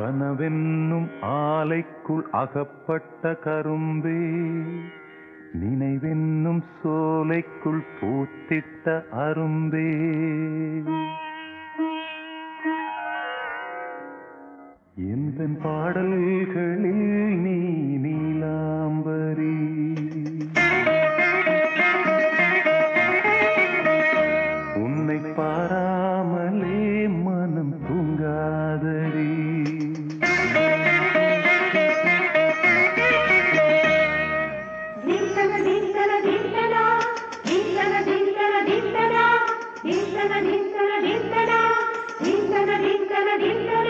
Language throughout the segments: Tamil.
கனவென்னும் ஆலைக்குள் அகப்பட்ட கரும்பே நினைவென்னும் சோலைக்குள் பூத்திட்ட அரும்பே எந்த பாடல்களில் நீ நீலாம்பரி உன்னை பாராமலே மனம் தூங்காதடி దింతన దింతన దింతన దింతన దింతన దింతన దింతన దింతన దింతన దింతన దింతన దింతన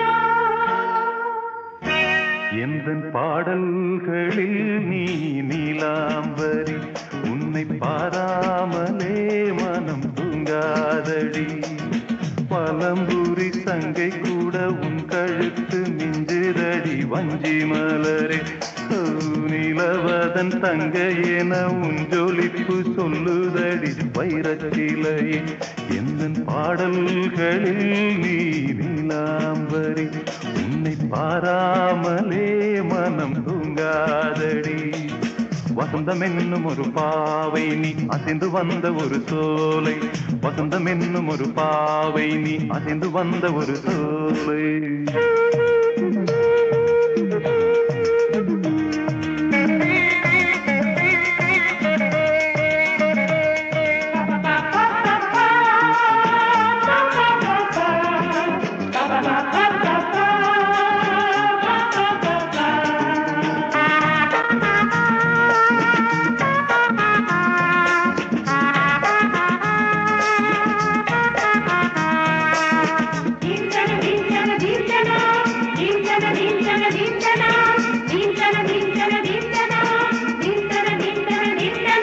எந்த பாடல்களில் நீ நீலாம்பரி உன்னை பாராமலே மனம் தூங்காதடி பலம்புரி சங்கை கூட உன் கழுத்து மிஞ்சுதடி வஞ்சி மலரே ஓ, நிலவதன் தங்க என உன் ஜொலிப்பு சொல்லுதடி வைரச்சிலையே எந்த பாடல்களில் நீ நீலாம்பரி உன்னை பாராமலே மனம் தூங்காதடி வசந்தம் என்னும் ஒரு பாவை நீ அசைந்து வந்த ஒரு சோலை வசந்தம் என்னும் ஒரு பாவை நீ அசைந்து வந்த ஒரு சோலை దింతన దింతన దింతన దింతన దింతన దింతన దింతన దింతన దింతన దింతన దింతన దింతన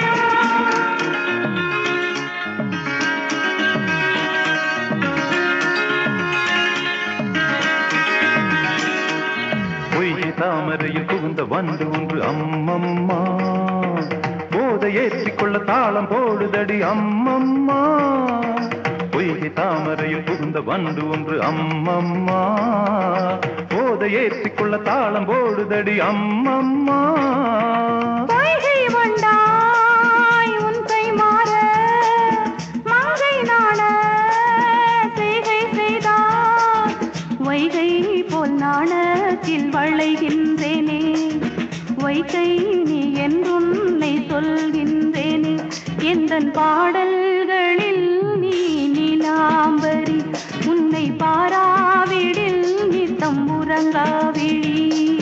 பொய்கை தாமரையில் புகுந்த வண்டு ஒன்று அம்மம்மா போதை ஏற்றிக்கொள்ள தாளம் போடுதடி அம்மம்மா பொய்கை தாமரையில் புகுந்த வண்டு ஒன்று அம்மம்மா போதை ஏற்றிக்கொள்ள தாளம் போடுதடி அம்மம்மா பொய்கை வண்டாய் உன் கை மாற மங்கை நாண செய்கை செய்தார் வைகை போல் நாணத்தில் வளைகின்றேனே வைகை நீ என்றுன்னை சொல்கின்றேனே எந்தன் பாடல்களில் நீ நீலாம்பரி உன்னை பாராவிடில் நித்தம் உறங்காவிழி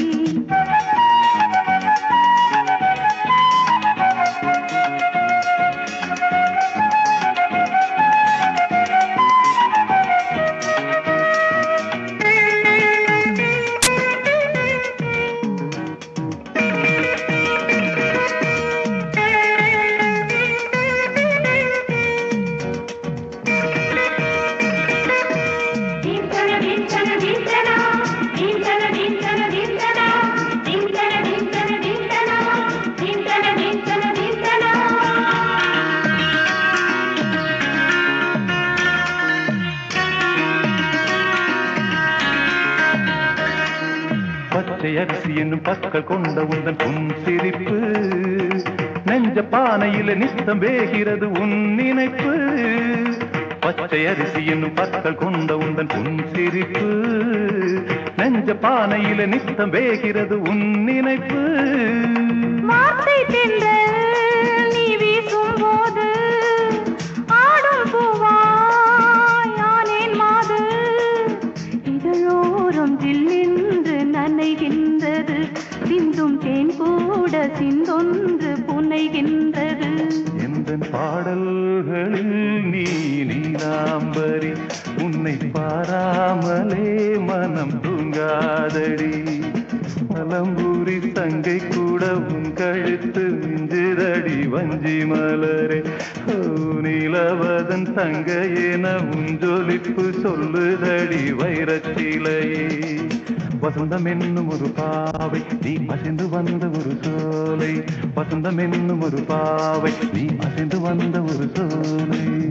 దింతన దింతన దింతన దింతన దింతన దింతన దింతన దింతన దింతన దింతన దింతన దింతన பச்சை அரிசி என்னும் பற்கள் கொண்ட உந்தன் உன் சிரிப்பு நெஞ்ச பானையில நித்தம் வேகிறது உன் நினைப்பு பச்சை அரிசி என்னும் பற்கள் கொண்ட உந்தன் உன் சிரிப்பு நெஞ்ச பானையில நித்தம் வேகிறது உன் நினைப்பு வார்த்தை தென்றல் நீ வீசும் போது ஆடும் பூவாய் ஆனேன் மாது இதழோரம் ஜில்லென்று நனைகின்றது சிந்தும் தேன் கூட சிந்தொன்று புனைகின்றது எந்த பாடல்களில் நீ நீலாம்பரி உன்னை பாராமலே மனம் தூங்காதடி பலம்பூரி தங்கை கூட உன் கழுத்து மிஞ்சிரடி வஞ்சி மலரே ஓ, நிலவதன் தங்க என உன் ஜொலிப்பு சொல்லுதடி வைரச்சிலையே வசந்தம் என்னும் ஒரு பாவை நீ அசைந்து வந்த ஒரு சோலை வசந்தம் என்னும் ஒரு பாவை நீ அசைந்து வந்த ஒரு சோலை